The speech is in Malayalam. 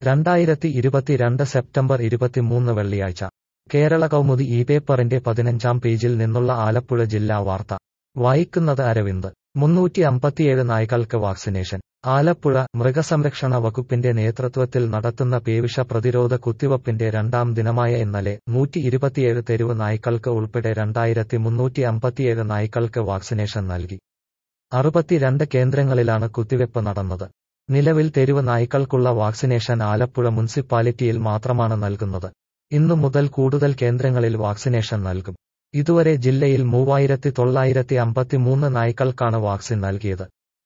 രണ്ടായിരത്തി ഇരുപത്തിരണ്ട് സെപ്റ്റംബർ ഇരുപത്തിമൂന്ന് വെള്ളിയാഴ്ച കേരള കൗമുദി ഈ പേപ്പറിന്റെ പതിനഞ്ചാം പേജിൽ നിന്നുള്ള ആലപ്പുഴ ജില്ലാ വാർത്ത വായിക്കുന്നത് അരവിന്ദ് മുന്നൂറ്റി അമ്പത്തിയേഴ് നായ്ക്കൾക്ക് വാക്സിനേഷൻ ആലപ്പുഴ മൃഗസംരക്ഷണ വകുപ്പിന്റെ നേതൃത്വത്തിൽ നടത്തുന്ന പേവിഷ പ്രതിരോധ കുത്തിവയ്പ്പിന്റെ രണ്ടാം ദിനമായ ഇന്നലെ നൂറ്റി ഇരുപത്തിയേഴ് തെരുവ് നായ്ക്കൾക്ക് ഉൾപ്പെടെ രണ്ടായിരത്തി മുന്നൂറ്റി അമ്പത്തിയേഴ് നായ്ക്കൾക്ക് വാക്സിനേഷൻ നൽകി അറുപത്തിരണ്ട് കേന്ദ്രങ്ങളിലാണ് കുത്തിവയ്പ്പ് നടന്നത് നിലവിൽ തെരുവ് നായ്ക്കൾക്കുള്ള വാക്സിനേഷൻ ആലപ്പുഴ മുനിസിപ്പാലിറ്റിയിൽ മാത്രമാണ് നൽകുന്നത് ഇന്നു മുതൽ കൂടുതൽ കേന്ദ്രങ്ങളിൽ വാക്സിനേഷൻ നൽകും ഇതുവരെ ജില്ലയിൽ മൂവായിരത്തി തൊള്ളായിരത്തി അമ്പത്തിമൂന്ന് നായ്ക്കൾക്കാണ് വാക്സിൻ നൽകിയത്